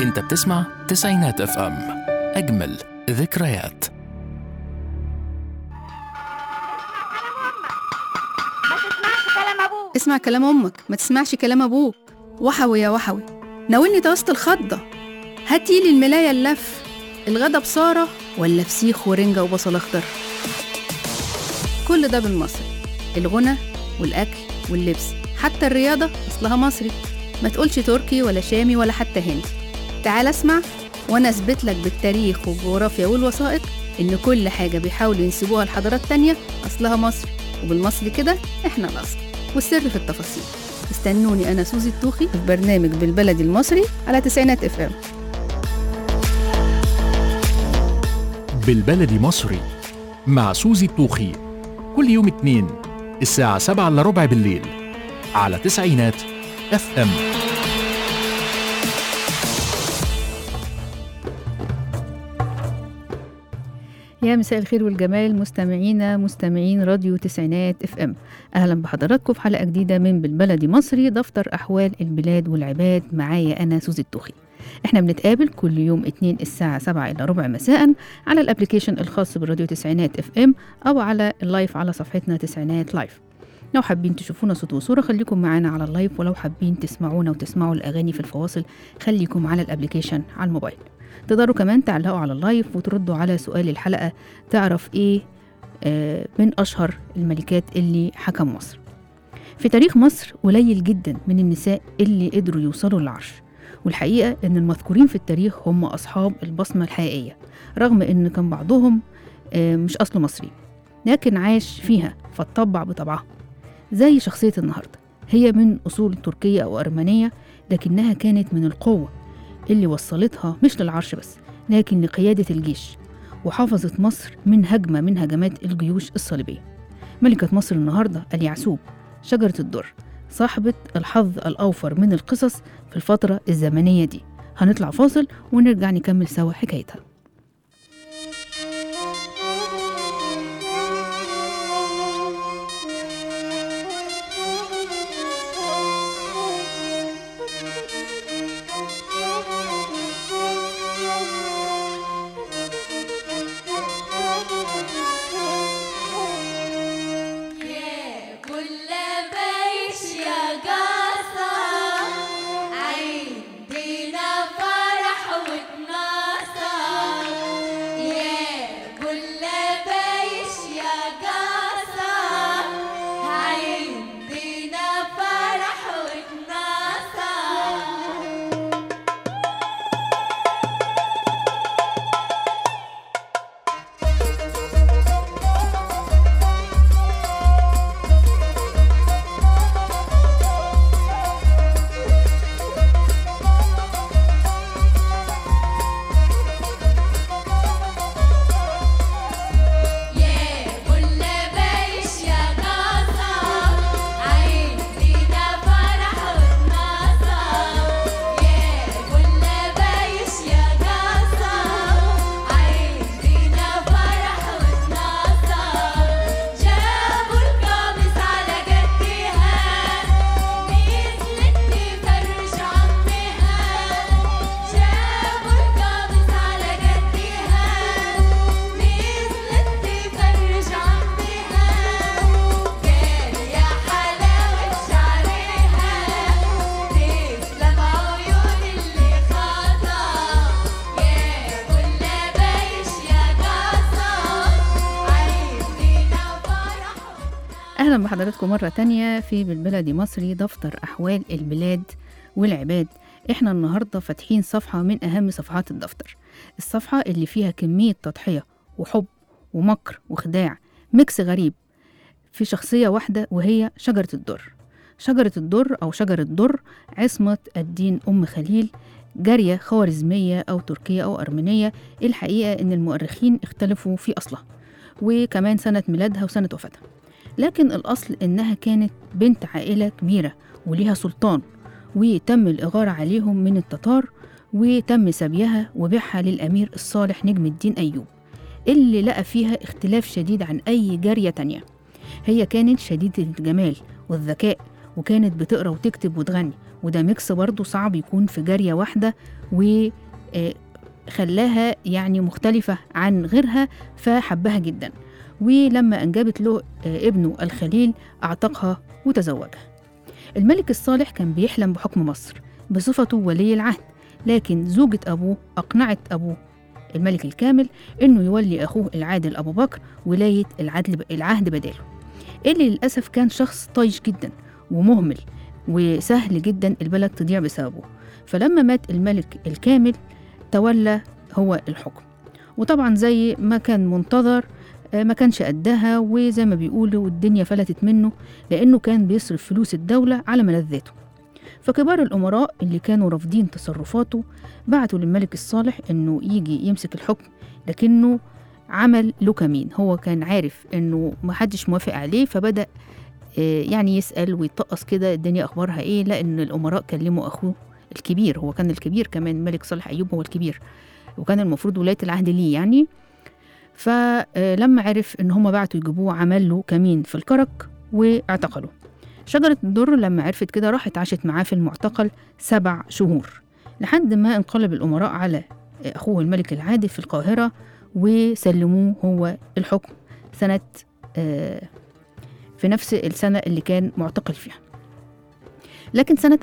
انت بتسمع تسعينات اف ام اجمل ذكريات اسمع كلام امك ما تسمعش كلام ابوك وحوي يا وحوي ناولني توسط الخضة هاتيلي الملاية اللف الغدا بصارة ولا فسيخ ورنجة وبصل أخضر كل ده بالمصري الغنى والأكل واللبس حتى الرياضة أصلها مصري ما تقولش تركي ولا شامي ولا حتى هندي تعال اسمع وأنا أثبت لك بالتاريخ والجغرافيا والوثائق إن كل حاجة بيحاولوا ينسبوها لحضارات تانية أصلها مصري وبالمصري كده إحنا الأصل والسر في التفاصيل استنوني أنا سوزي الطوخي في برنامج بالبلدي المصري على تسعينات اف ام بالبلدي مصري مع سوزي الطوخي كل يوم اثنين الساعة سبعة إلا ربع بالليل على تسعينات اف ام يا مساء الخير والجمال مستمعينا مستمعين راديو تسعينات اف ام اهلا بحضراتكم في حلقه جديده من بالبلدي مصري دفتر احوال البلاد والعباد معايا انا سوزي الطوخي احنا بنتقابل كل يوم اتنين الساعة سبعة إلى ربع مساء على الابليكيشن الخاص براديو تسعينات اف ام أو على اللايف على صفحتنا تسعينات لايف لو حابين تشوفونا صوت وصورة خليكم معانا على اللايف ولو حابين تسمعونا وتسمعوا الأغاني في الفواصل خليكم على الابليكيشن على الموبايل تقدروا كمان تعلقوا على اللايف وتردوا على سؤال الحلقة تعرف ايه آه، من أشهر الملكات اللي حكم مصر في تاريخ مصر قليل جدا من النساء اللي قدروا يوصلوا للعرش والحقيقة إن المذكورين في التاريخ هم أصحاب البصمة الحقيقية رغم إن كان بعضهم آه، مش أصله مصري لكن عاش فيها فاتطبع بطبعها زي شخصية النهاردة هي من أصول تركية أو أرمنية لكنها كانت من القوة اللي وصلتها مش للعرش بس لكن لقيادة الجيش وحافظت مصر من هجمة من هجمات الجيوش الصليبية ملكة مصر النهاردة اليعسوب شجرة الدر صاحبة الحظ الأوفر من القصص في الفترة الزمنية دي هنطلع فاصل ونرجع نكمل سوا حكايتها يا كل بايش يا قصر عندنا فرح واتناصر يا كل بايش يا قصر عندنا فرح واتناصر يا كل بايش يا قصر عندنا فرح واتناصر يا كل بايش يا قصر عندنا فرح واتناصر جابوا القميص على قدها نزلت تفرج عمها جابوا القميص على قدها نزلت تفرج عمها قال يا حلاوة شعرها تسلم عيون اللي خاطر يا كل بايش يا قصر عيدنا فرح أهلا بحضراتكم مرة تانية في بالبلدي مصري دفتر أحوال البلاد والعباد إحنا النهاردة فاتحين صفحة من أهم صفحات الدفتر الصفحة اللي فيها كمية تضحية وحب ومكر وخداع ميكس غريب في شخصية واحدة وهي شجرة الدر شجرة الدر أو شجرة در عصمة الدين أم خليل جارية خوارزمية أو تركية أو أرمينية الحقيقة إن المؤرخين اختلفوا في أصلها وكمان سنة ميلادها وسنة وفاتها لكن الأصل إنها كانت بنت عائلة كبيرة وليها سلطان وتم الإغارة عليهم من التتار وتم سبيها وبيعها للأمير الصالح نجم الدين أيوب اللي لقى فيها اختلاف شديد عن أي جارية تانية هي كانت شديدة الجمال والذكاء وكانت بتقرأ وتكتب وتغني وده ميكس برضه صعب يكون في جارية واحدة وخلاها يعني مختلفة عن غيرها فحبها جدا ولما أنجبت له آه، ابنه الخليل أعتقها وتزوجها الملك الصالح كان بيحلم بحكم مصر بصفته ولي العهد لكن زوجة أبوه أقنعت أبوه الملك الكامل إنه يولي أخوه العادل أبو بكر ولاية العدل العهد بداله اللي للأسف كان شخص طيش جدا ومهمل وسهل جدا البلد تضيع بسببه فلما مات الملك الكامل تولى هو الحكم وطبعا زي ما كان منتظر آه، ما كانش قدها وزي ما بيقولوا الدنيا فلتت منه لأنه كان بيصرف فلوس الدولة على ملذاته فكبار الأمراء اللي كانوا رافضين تصرفاته بعتوا للملك الصالح إنه يجي يمسك الحكم لكنه عمل له كمين هو كان عارف إنه محدش موافق عليه فبدأ آه، يعني يسأل ويتطقص كده الدنيا أخبارها إيه لأن الأمراء كلموا أخوه الكبير هو كان الكبير كمان الملك صالح أيوب هو الكبير وكان المفروض ولاية العهد ليه يعني فلما عرف إن هما بعتوا يجيبوه عمل له كمين في الكرك واعتقلوا شجرة الدر لما عرفت كده راحت عاشت معاه في المعتقل سبع شهور لحد ما انقلب الأمراء على أخوه الملك العادل في القاهرة وسلموه هو الحكم سنة آه، في نفس السنة اللي كان معتقل فيها لكن سنة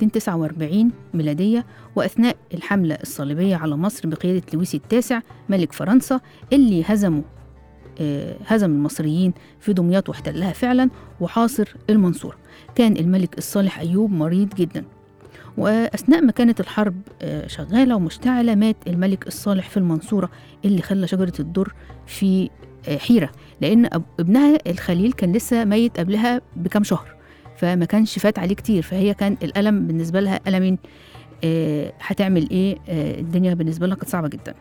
1249 ميلادية وأثناء الحملة الصليبية على مصر بقيادة لويس التاسع ملك فرنسا اللي هزموا آه، هزم المصريين في دمياط واحتلها فعلا وحاصر المنصورة كان الملك الصالح أيوب مريض جدا وأثناء ما كانت الحرب آه، شغالة ومشتعلة مات الملك الصالح في المنصورة اللي خلى شجرة الدر في آه، حيرة لأن أب- ابنها الخليل كان لسه ميت قبلها بكام شهر فما كانش فات عليه كتير فهي كان الألم بالنسبة لها ألمين آه، هتعمل إيه آه، الدنيا بالنسبة لها كانت صعبة جدا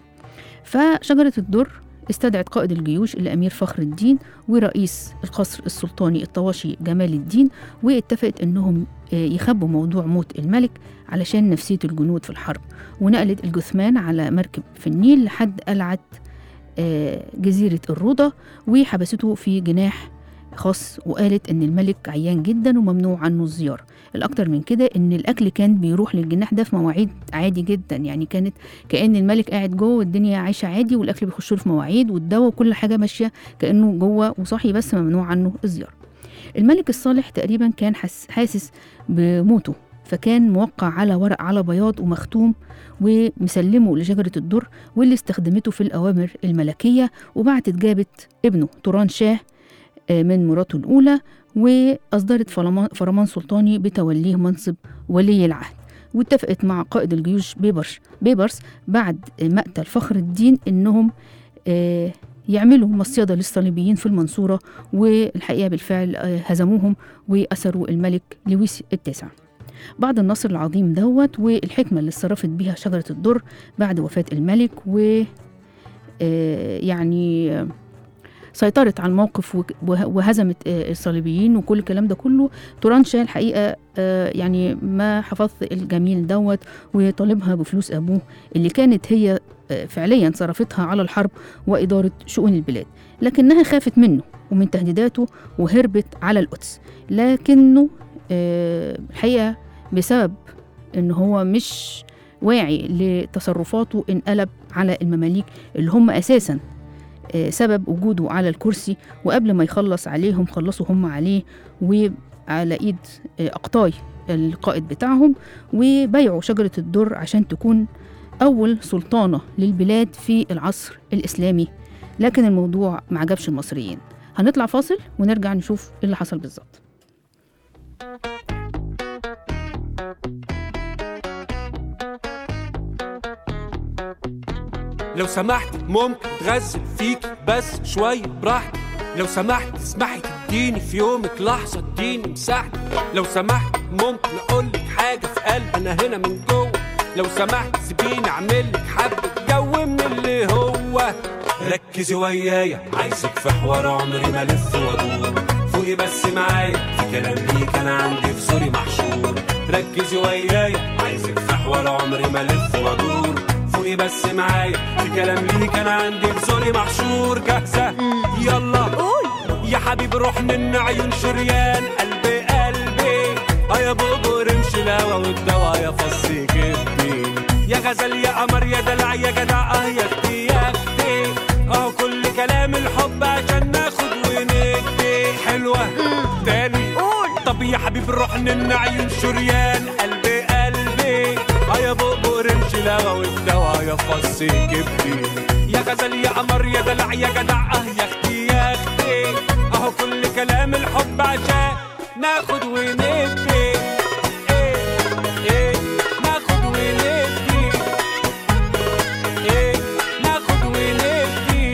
فشجرة الدر استدعت قائد الجيوش الأمير فخر الدين ورئيس القصر السلطاني الطواشي جمال الدين واتفقت إنهم آه، يخبوا موضوع موت الملك علشان نفسية الجنود في الحرب ونقلت الجثمان على مركب في النيل لحد قلعة آه، جزيرة الروضة وحبسته في جناح خاص وقالت إن الملك عيان جدا وممنوع عنه الزيارة الأكتر من كده إن الأكل كان بيروح للجناح ده في مواعيد عادي جدا يعني كانت كأن الملك قاعد جوه والدنيا عايشة عادي والأكل بيخش له في مواعيد والدواء وكل حاجة ماشية كأنه جوه وصاحي بس ممنوع عنه الزيارة الملك الصالح تقريبا كان حس حاسس بموته فكان موقع على ورق على بياض ومختوم ومسلمه لشجرة الدر واللي استخدمته في الأوامر الملكية وبعتت جابت ابنه توران شاه آه، من مراته الأولى وأصدرت فرمان فرمان سلطاني بتوليه منصب ولي العهد واتفقت مع قائد الجيوش بيبرش بيبرس بعد مقتل فخر الدين إنهم آه، يعملوا مصيدة للصليبيين في المنصورة والحقيقة بالفعل آه، هزموهم وأسروا الملك لويس التاسع بعد النصر العظيم دوت والحكمة اللي اتصرفت بيها شجرة الدر بعد وفاة الملك و آه، يعني آه، سيطرت على الموقف وك- وه- وهزمت آه، الصليبيين وكل الكلام ده كله توران شاه الحقيقة آه، يعني ما حفظت الجميل دوت وطالبها بفلوس أبوه اللي كانت هي آه، فعليا صرفتها على الحرب وإدارة شؤون البلاد لكنها خافت منه ومن تهديداته وهربت على القدس لكنه آه، الحقيقة بسبب إن هو مش واعي لتصرفاته انقلب على المماليك اللي هم أساسا آه، سبب وجوده على الكرسي وقبل ما يخلص عليهم خلصوا هم عليه وعلى ايد آه، اقطاي القائد بتاعهم وبيعوا شجرة الدر عشان تكون أول سلطانة للبلاد في العصر الإسلامي لكن الموضوع ما عجبش المصريين هنطلع فاصل ونرجع نشوف ايه اللي حصل بالظبط لو سمحت ممكن تغزل فيك بس شوية براحتك لو سمحت تسمحي تديني في يومك لحظة اديني مساحتك لو سمحت ممكن اقولك حاجة في قلبي انا هنا من جوه لو سمحت سيبيني اعملك حبة جو من اللي هو ركزي ويايا عايزك في حوار عمري ما الف وادور فوقي بس معايا في كلام ليك انا عندي في زوري محشور ركزي ويايا عايزك في حوار عمري ما الف وادور فوقي بس معايا في كلام ليك انا عندي في زوري محشور جاهزة يلا قول يا حبيبي روح من عيون شريان قلبي قلبي اه يا بوبو رمش الهوا والدوا يا فص كبدي يا غزل يا قمر يا دلع يا جدع اه يا اختي يا اختي اهو كل كلام الحب عشان ناخد وندي حلوة تاني قول طب يا حبيب نروح نمنع عيون شريان قلبي قلبي اه يا بؤبؤ رمش الهوا والدوا يا فص كبدي يا غزل يا قمر يا دلع يا جدع اه يا اختي يا اختي اهو كل كلام الحب عشان ناخد وندي إيه إيه ناخد وندي إيه ناخد وندي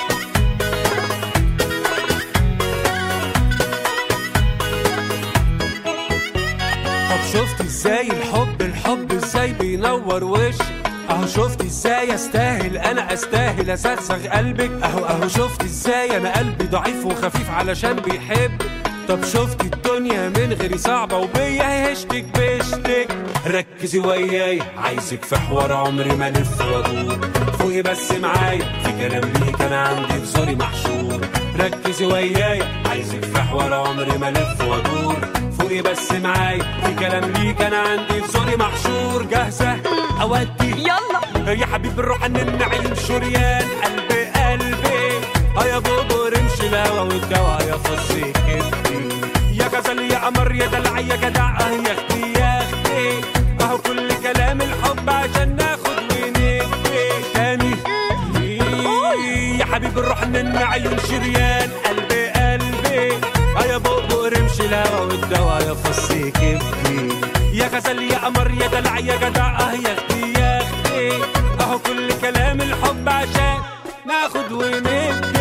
طب شفت ازاي الحب الحب ازاي بينور وشك اهو شفت ازاي استاهل انا استاهل اسغسغ قلبك اهو اهو شفت ازاي انا قلبي ضعيف وخفيف علشان بيحب طب شفت الدنيا من غيري صعبة وبيا هشتك بشتك ركزي وياي عايزك في حوار عمري ما الف وادور فوقي بس معايا في كلام ليك انا عندي في زوري محشور ركزي وياي عايزك في حوار عمري ما الف وادور فوقي بس معايا في كلام ليك انا عندي في زوري محشور جاهزة اودي يلا يا حبيبي نروح نمنع عيون شريان قلبي قلبي اه يا بوبو رمش الهوا والدوا يا فصي كبدي يا غزل يا قمر يا دلع يا جدع اه يا اختي يا اختي اهو كل كلام الحب عشان ناخد وندي تاني يا حبيبي نروح نمنع عيون شريان قلبي قلبي اه يا بوبو رمش الهوا والدوا يا فصي كبدي يا غزل يا قمر يا دلع يا جدع اه يا اختي يا اختي اهو كل كلام الحب عشان ناخد وندي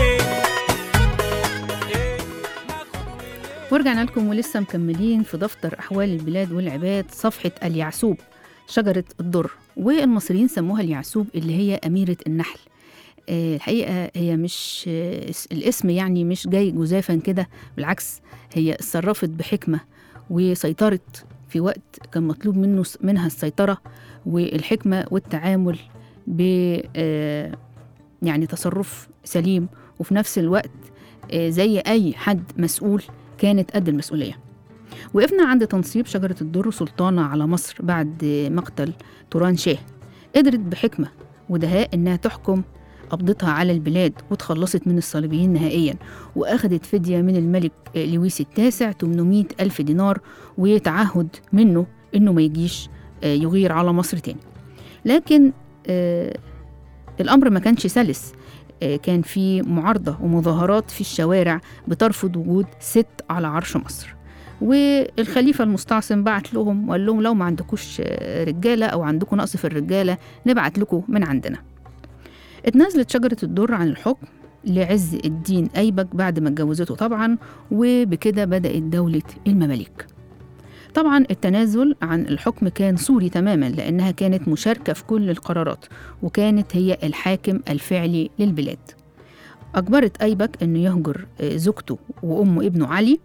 إيه، ناخد وندي. ورجعنا لكم ولسه مكملين في دفتر أحوال البلاد والعباد صفحة اليعسوب شجرة الدر والمصريين سموها اليعسوب اللي هي أميرة النحل آه، الحقيقة هي مش آه، اس- الاسم يعني مش جاي جزافا كده بالعكس هي اتصرفت بحكمة وسيطرت في وقت كان مطلوب منه منها السيطرة والحكمة والتعامل ب آه، يعني تصرف سليم وفي نفس الوقت آه، زي أي حد مسؤول كانت قد المسؤولية وقفنا عند تنصيب شجرة الدر سلطانة على مصر بعد مقتل توران شاه قدرت بحكمة ودهاء إنها تحكم قبضتها على البلاد وتخلصت من الصليبيين نهائيا وأخذت فدية من الملك لويس التاسع 800 ألف دينار وتعهد منه إنه ما يجيش آه، يغير على مصر تاني لكن آه، الأمر ما كانش سلس آه، كان في معارضة ومظاهرات في الشوارع بترفض وجود ست على عرش مصر والخليفة المستعصم بعت لهم وقال لهم لو ما عندكوش آه، رجالة أو عندكم نقص في الرجالة نبعت لكم من عندنا اتنازلت شجرة الدر عن الحكم لعز الدين أيبك بعد ما اتجوزته طبعا وبكده بدأت دولة المماليك طبعا التنازل عن الحكم كان صوري تماما لأنها كانت مشاركة في كل القرارات وكانت هي الحاكم الفعلي للبلاد أجبرت أيبك أنه يهجر آه، زوجته وأم ابنه علي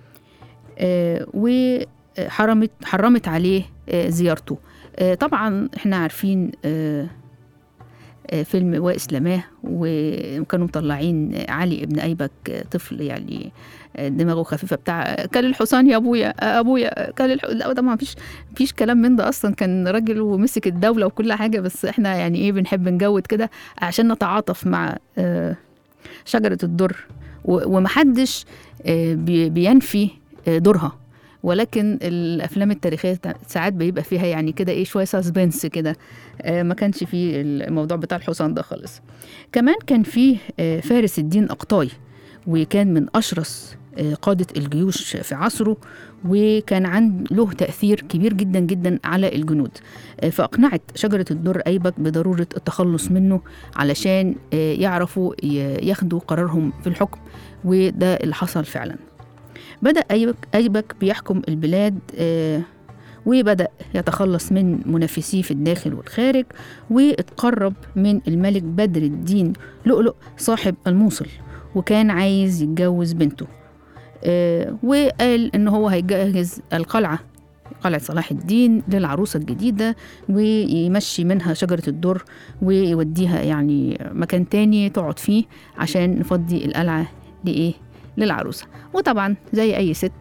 آه، وحرمت حرمت عليه آه، زيارته آه، طبعا احنا عارفين آه، آه، فيلم وائس لماه وكانوا مطلعين علي ابن ايبك آه، طفل يعني آه، دماغه خفيفه بتاع كل الحصان يا ابويا آه، ابويا كل الح... لا طبعا مفيش مفيش كلام من ده اصلا كان راجل ومسك الدوله وكل حاجه بس احنا يعني ايه بنحب نجود كده عشان نتعاطف مع آه، شجره الدر و- ومحدش آه، بي- بينفي آه، دورها ولكن الافلام التاريخيه تع- ساعات بيبقى فيها يعني كده ايه شويه سسبنس كده آه، ما كانش فيه الموضوع بتاع الحصان ده خالص كمان كان فيه آه، فارس الدين أقطاي وكان من أشرس آه، قادة الجيوش في عصره وكان عند له تأثير كبير جدا جدا على الجنود آه، فأقنعت شجرة الدر أيبك بضرورة التخلص منه علشان آه، يعرفوا ي- ياخدوا قرارهم في الحكم وده اللي حصل فعلا بدأ أيبك, أيبك بيحكم البلاد آه، وبدأ يتخلص من منافسيه في الداخل والخارج واتقرب من الملك بدر الدين لؤلؤ صاحب الموصل وكان عايز يتجوز بنته آه، وقال ان هو هيجهز القلعه قلعة صلاح الدين للعروسة الجديدة ويمشي منها شجرة الدر ويوديها يعني مكان تاني تقعد فيه عشان نفضي القلعة لإيه؟ للعروسة وطبعا زي أي ست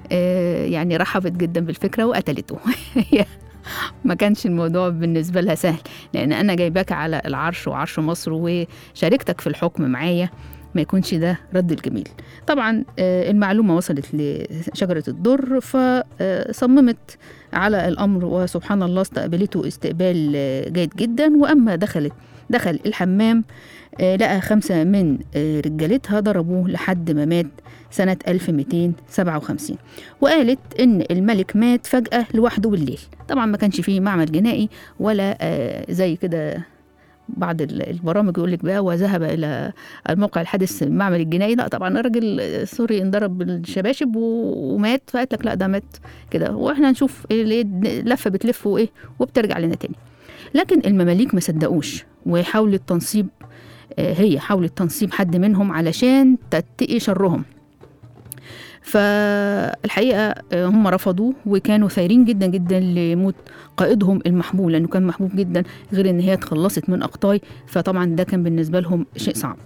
آه، يعني رحبت جدا بالفكرة وقتلته هي ما كانش الموضوع بالنسبة لها سهل لأن أنا جايباك على العرش وعرش مصر وشاركتك في الحكم معايا ما يكونش ده رد الجميل طبعا آه، المعلومة وصلت لشجرة الدر فصممت على الأمر وسبحان الله استقبلته استقبال آه، جيد جدا وأما دخلت دخل الحمام آه، لقى خمسة من آه، رجالتها ضربوه لحد ما مات سنة 1257 وقالت إن الملك مات فجأة لوحده بالليل طبعا ما كانش فيه معمل جنائي ولا آه، زي كده بعض ال- البرامج يقول لك بقى وذهب الى الموقع الحادث المعمل الجنائي لا طبعا الراجل آه، سوري انضرب بالشباشب و- ومات فقالت لك لا ده مات كده واحنا نشوف إيه اللي لفه بتلف وايه وبترجع لنا تاني لكن المماليك ما صدقوش وحاولت تنصيب آه، هي حاولت تنصيب حد منهم علشان تتقي شرهم فالحقيقة آه، هم رفضوا وكانوا ثايرين جدا جدا لموت قائدهم المحبوب لأنه كان محبوب جدا غير إن هي اتخلصت من أقطاي فطبعا ده كان بالنسبة لهم شيء صعب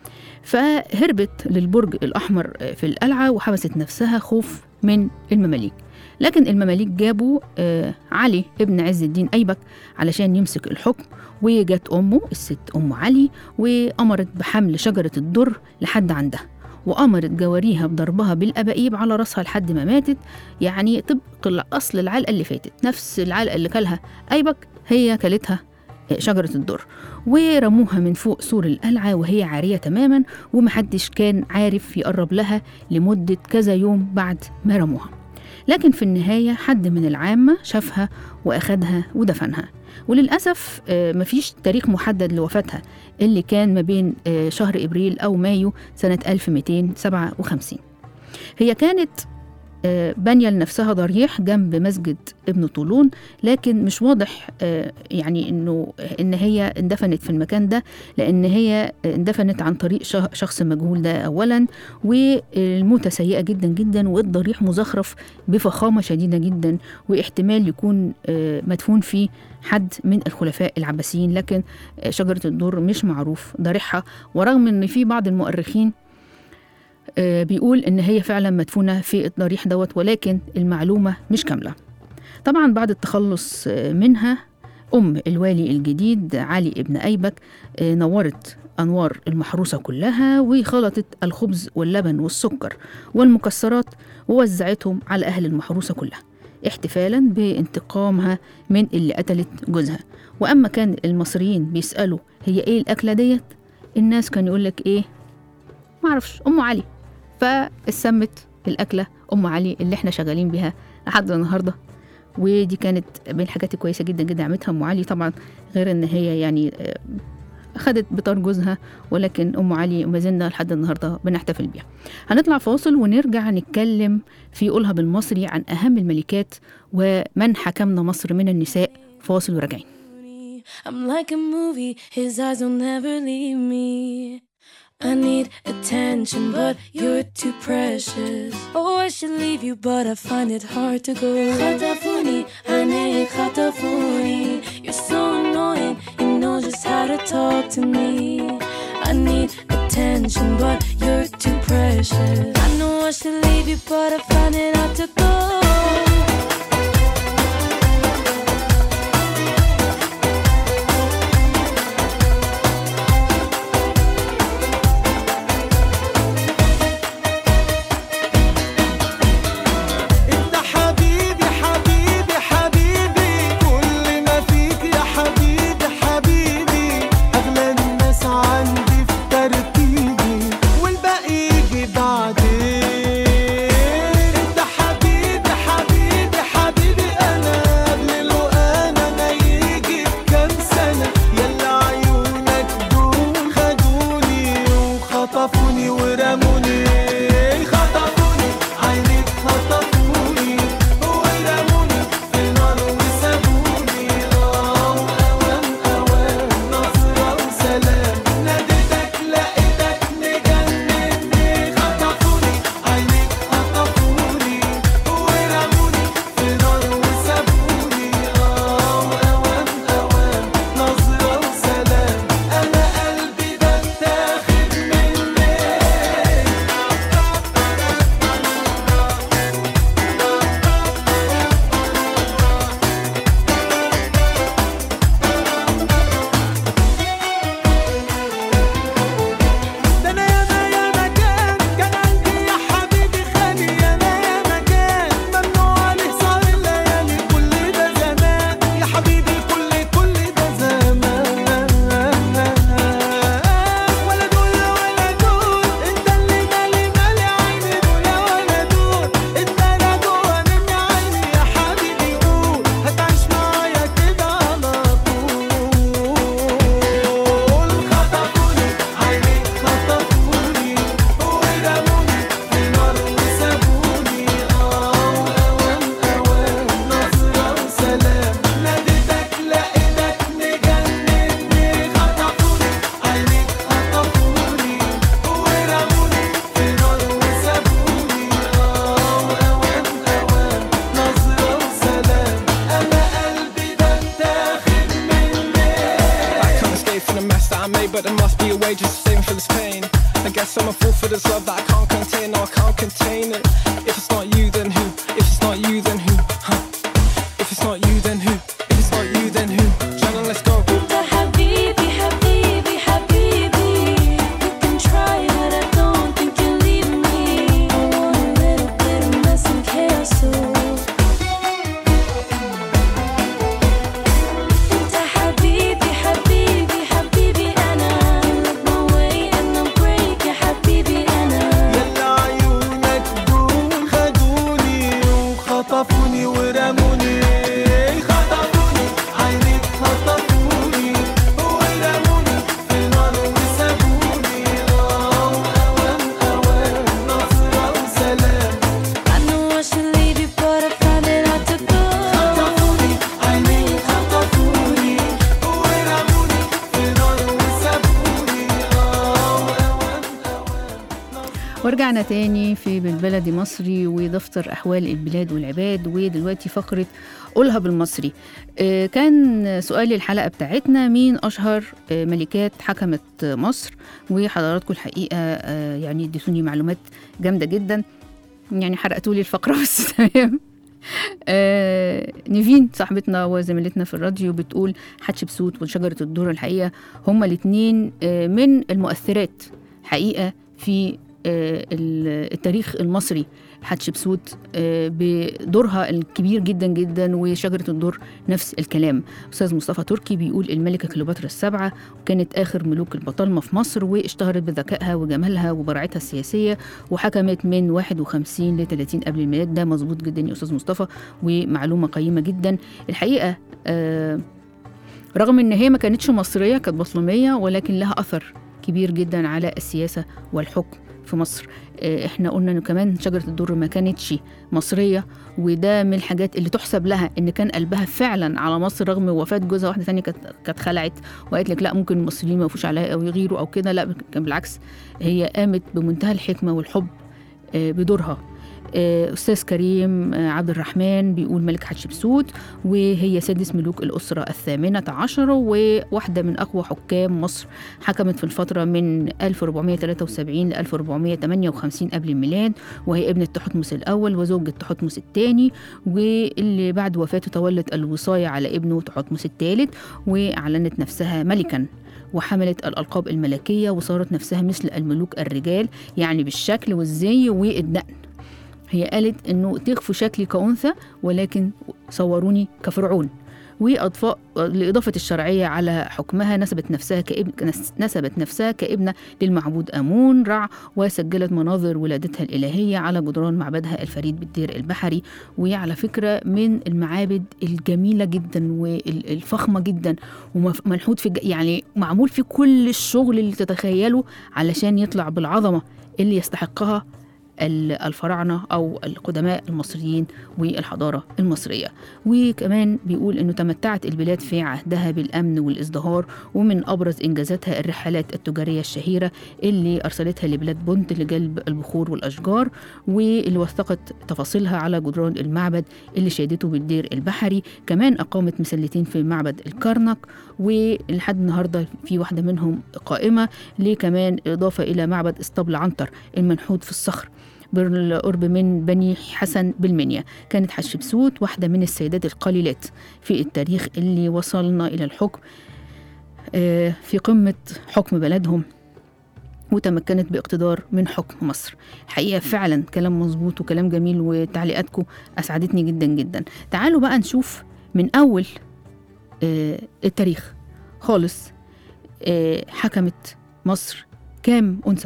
فهربت للبرج الأحمر آه، في القلعة وحبست نفسها خوف من المماليك لكن المماليك جابوا آه، علي ابن عز الدين أيبك علشان يمسك الحكم وجت أمه الست أم علي وأمرت بحمل شجرة الدر لحد عندها وأمرت جواريها بضربها بالأبائيب على راسها لحد ما ماتت يعني طبق الأصل العلقة اللي فاتت نفس العلقة اللي كلها أيبك هي كلتها شجرة الدر ورموها من فوق سور القلعة وهي عارية تماما ومحدش كان عارف يقرب لها لمدة كذا يوم بعد ما رموها لكن في النهاية حد من العامة شافها وأخدها ودفنها وللأسف آه، مفيش تاريخ محدد لوفاتها اللي كان ما بين آه، شهر إبريل أو مايو سنة 1257 هي كانت آه، بانية لنفسها ضريح جنب مسجد ابن طولون لكن مش واضح آه، يعني انه ان هي اندفنت في المكان ده لان هي اندفنت عن طريق شه- شخص مجهول ده اولا والموتة سيئة جدا جدا والضريح مزخرف بفخامة شديدة جدا واحتمال يكون آه، مدفون فيه حد من الخلفاء العباسيين لكن آه، شجرة الدر مش معروف ضريحها ورغم ان في بعض المؤرخين آه، بيقول ان هي فعلا مدفونه في الضريح دوت ولكن المعلومه مش كامله طبعا بعد التخلص آه، منها ام الوالي الجديد علي ابن ايبك آه، نورت انوار المحروسه كلها وخلطت الخبز واللبن والسكر والمكسرات ووزعتهم على اهل المحروسه كلها احتفالا بانتقامها من اللي قتلت جوزها واما كان المصريين بيسالوا هي ايه الاكله ديت الناس كان يقول لك ايه معرفش ام علي فاتسمت الأكلة أم علي اللي احنا شغالين بيها لحد النهاردة ودي كانت من الحاجات الكويسة جدا جدا عملتها أم علي طبعا غير إن هي يعني آه، أخدت بطار جوزها ولكن أم علي ما زلنا لحد النهاردة بنحتفل بيها هنطلع فاصل ونرجع نتكلم في قولها بالمصري عن أهم الملكات ومن حكمنا مصر من النساء فاصل وراجعين I'm like a movie, his eyes will never leave me. I need attention, but you're too precious. Oh, I should leave you, but I find it hard to go. خطفوني عنك خطفوني You're so annoying, you know just how to talk to me. I need attention, but you're too precious. I know I should leave you, but I find it hard to go. انت حبيبي حبيبي حبيبي كل ما فيك يا حبيبي حبيبي اغلى الناس عندي في ترتيبي والباقي يجي بعدين انت حبيبي way, just sing for this pain. I guess I'm a fool for this love that I can't contain. No, I can't contain it. If it's not you, then who? If it's not you, then who? Huh? If it's not you, then who? If it's not you, then who? Shannon, let's go. انت حبيبي حبيبي حبيبي You can try but I don't think you'll leave me I want a little bit of mess and chaos too انت حبيبي حبيبي حبيبي انا Look my way and I'm break يا حبيبي انا يلا عيونك دول خدوني وخطفوني ورموني خطفوني عينيك خطفوني ورموني في نار وسابوني اه اوام اوام نصرة وسلام I know I should leave you but I found it hard to go خطفوني عينيك خطفوني ورموني في نار وسابوني اه اوام اوام ورجعنا تاني في بالبلدي مصري ودفتر أحوال البلاد والعباد ودلوقتي فقرة قولها بالمصري آه، كان سؤال الحلقة بتاعتنا مين أشهر آه، ملكات حكمت مصر وحضراتكم الحقيقة آه، يعني اديتوني معلومات جامدة جدا يعني حرقتوا لي الفقرة بس تمام آه نيفين صاحبتنا وزميلتنا في الراديو بتقول حتشبسوت وشجرة الدر الحقيقة هما الاتنين آه من المؤثرات حقيقة في آه، ال- التاريخ المصري حتشبسوت آه، بدورها الكبير جدا جدا وشجرة الدر نفس الكلام أستاذ مصطفى تركي بيقول الملكة كليوباترا السبعة وكانت آخر ملوك البطالمة في مصر واشتهرت بذكائها وجمالها وبراعتها السياسية وحكمت من 51 ل 30 قبل الميلاد ده مظبوط جدا يا أستاذ مصطفى ومعلومة قيمة جدا الحقيقة آه رغم ان هي ما كانتش مصريه كانت بطلميه ولكن لها اثر كبير جدا على السياسه والحكم في مصر آه، احنا قلنا انه كمان شجره الدر ما كانتش مصريه وده من الحاجات اللي تحسب لها ان كان قلبها فعلا على مصر رغم وفاه جوزها واحده ثانيه كانت كانت خلعت وقالت لك لا ممكن المصريين ما يوفوش عليها او يغيروا او كده لا كان بالعكس هي قامت بمنتهى الحكمه والحب آه، بدورها آه، أستاذ كريم آه، عبد الرحمن بيقول ملك حتشبسوت وهي سادس ملوك الأسرة الثامنة عشرة وواحدة من أقوى حكام مصر حكمت في الفترة من 1473 ل 1458 قبل الميلاد وهي ابنة تحتمس الأول وزوجة تحتمس الثاني واللي بعد وفاته تولت الوصاية على ابنه تحتمس الثالث وأعلنت نفسها ملكا وحملت الألقاب الملكية وصارت نفسها مثل الملوك الرجال يعني بالشكل والزي والدقن هي قالت انه تخفوا شكلي كأنثى ولكن صوروني كفرعون وأضفاء لإضافة الشرعية على حكمها نسبت نفسها كابن نسبت نفسها كابنة للمعبود آمون رع وسجلت مناظر ولادتها الإلهية على جدران معبدها الفريد بالدير البحري وعلى فكرة من المعابد الجميلة جدا والفخمة جدا ومنحوت في الج- يعني معمول في كل الشغل اللي تتخيله علشان يطلع بالعظمة اللي يستحقها ال- الفراعنة أو القدماء المصريين والحضارة المصرية وكمان بيقول أنه تمتعت البلاد في عهدها بالأمن والازدهار ومن أبرز إنجازاتها الرحلات التجارية الشهيرة اللي أرسلتها لبلاد بونت لجلب البخور والأشجار واللي وثقت تفاصيلها على جدران المعبد اللي شهدته بالدير البحري كمان أقامت مسلتين في معبد الكرنك ولحد النهاردة في واحدة منهم قائمة ليه كمان إضافة إلى معبد اسطبل عنتر المنحوت في الصخر بالقرب من بني حسن بالمنيا كانت حتشبسوت واحدة من السيدات القليلات في التاريخ اللي وصلنا إلى الحكم آه، في قمة حكم بلدهم وتمكنت باقتدار من حكم مصر حقيقة فعلا كلام مظبوط وكلام جميل وتعليقاتكم أسعدتني جدا جدا تعالوا بقى نشوف من أول آه، التاريخ خالص آه، حكمت مصر كام أنثى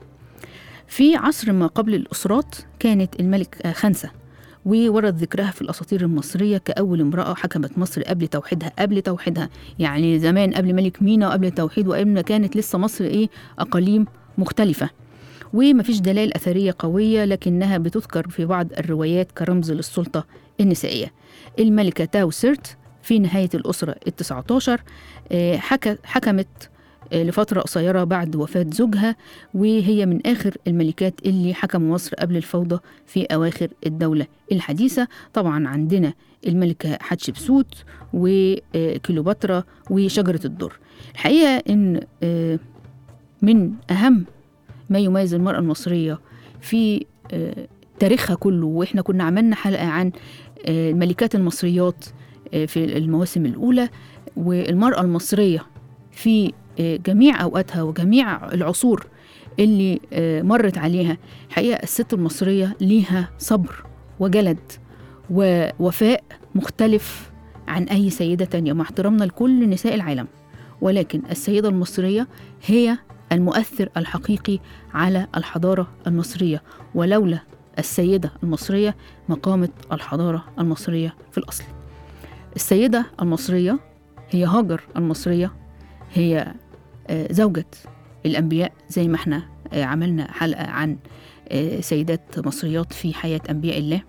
في عصر ما قبل الأسرات كانت الملك آه، خنسة وورد ذكرها في الأساطير المصرية كأول امرأة حكمت مصر قبل توحيدها قبل توحيدها يعني زمان قبل ملك مينا وقبل التوحيد وقبل ما كانت لسه مصر إيه أقاليم مختلفة ومفيش دلائل أثرية قوية لكنها بتذكر في بعض الروايات كرمز للسلطة النسائية الملكة تاو سيرت في نهاية الأسرة التسعة عشر آه، حك- حكمت آه، لفترة قصيرة بعد وفاة زوجها وهي من آخر الملكات اللي حكموا مصر قبل الفوضى في أواخر الدولة الحديثة طبعا عندنا الملكة حتشبسوت وكليوباترا وشجرة الدر الحقيقة إن آه، من أهم ما يميز المرأة المصرية في آه، تاريخها كله وإحنا كنا عملنا حلقة عن آه، الملكات المصريات آه، في المواسم الأولى والمرأة المصرية في آه، جميع أوقاتها وجميع العصور اللي آه، مرت عليها حقيقة الست المصرية ليها صبر وجلد ووفاء مختلف عن أي سيدة تانية مع احترامنا لكل نساء العالم ولكن السيدة المصرية هي المؤثر الحقيقي على الحضارة المصرية ولولا السيدة المصرية ما قامت الحضارة المصرية في الأصل السيدة المصرية هي هاجر المصرية هي آه، زوجة الأنبياء زي ما احنا آه، عملنا حلقة عن آه، سيدات مصريات في حياة أنبياء الله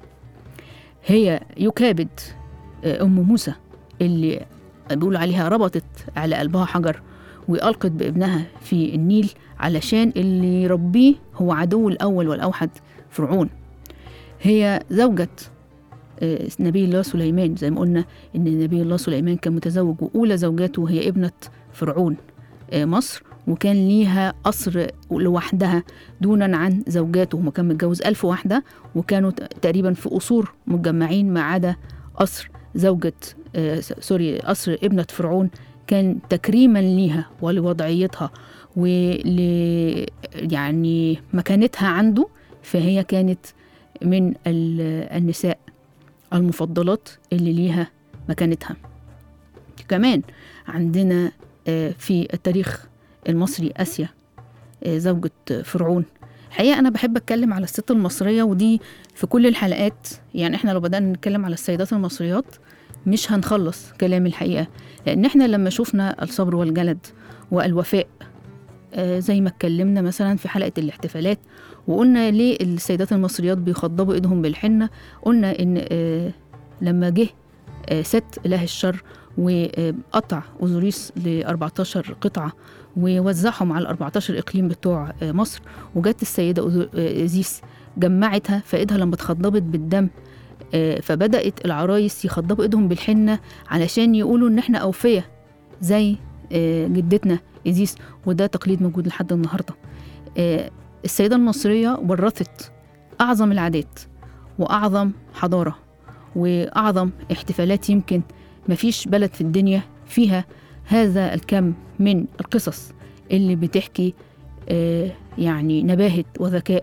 هي يكابد آه، أم موسى اللي بيقولوا عليها ربطت على قلبها حجر وألقت بابنها في النيل علشان اللي يربيه هو عدو الأول والأوحد فرعون هي زوجة آه، نبي الله سليمان زي ما قلنا ان نبي الله سليمان كان متزوج واولى زوجاته هي ابنه فرعون آه، مصر وكان ليها قصر لوحدها دونا عن زوجاته هو كان متجوز ألف واحدة وكانوا ت- تقريبا في قصور متجمعين ما عدا قصر زوجة آه، س- سوري قصر ابنة فرعون كان تكريما ليها ولوضعيتها ول يعني مكانتها عنده فهي كانت من ال- النساء المفضلات اللي ليها مكانتها كمان عندنا آه، في التاريخ المصري آسيا آه، زوجة فرعون الحقيقة أنا بحب أتكلم على الست المصرية ودي في كل الحلقات يعني إحنا لو بدأنا نتكلم على السيدات المصريات مش هنخلص كلام الحقيقة لأن إحنا لما شفنا الصبر والجلد والوفاء آه، زي ما اتكلمنا مثلا في حلقة الاحتفالات وقلنا ليه السيدات المصريات بيخضبوا ايدهم بالحنة قلنا ان آه، لما جه آه، ست اله الشر وقطع اوزوريس ل 14 قطعه ووزعهم على ال 14 اقليم بتوع آه، مصر وجت السيده أوزو- آه، زيس جمعتها فايدها لما اتخضبت بالدم آه، فبدات العرايس يخضبوا ايدهم بالحنه علشان يقولوا ان احنا اوفياء زي آه، جدتنا إيزيس وده تقليد موجود لحد النهارده آه، السيده المصريه ورثت اعظم العادات واعظم حضاره واعظم احتفالات يمكن مفيش بلد في الدنيا فيها هذا الكم من القصص اللي بتحكي آه، يعني نباهه وذكاء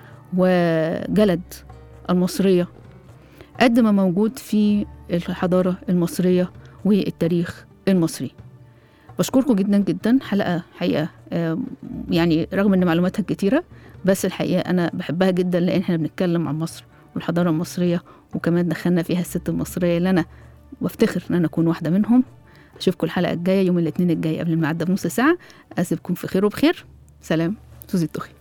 وجلد المصريه قد ما موجود في الحضاره المصريه والتاريخ المصري بشكركم جدا جدا حلقه حقيقه آه، يعني رغم ان معلوماتها كتيره بس الحقيقه انا بحبها جدا لان احنا بنتكلم عن مصر والحضاره المصريه وكمان دخلنا فيها الست المصريه اللي انا بفتخر ان انا اكون واحده منهم اشوفكم الحلقه الجايه يوم الاثنين الجاي قبل الميعاد ده بنص ساعه اسيبكم في خير وبخير سلام سوزي التخي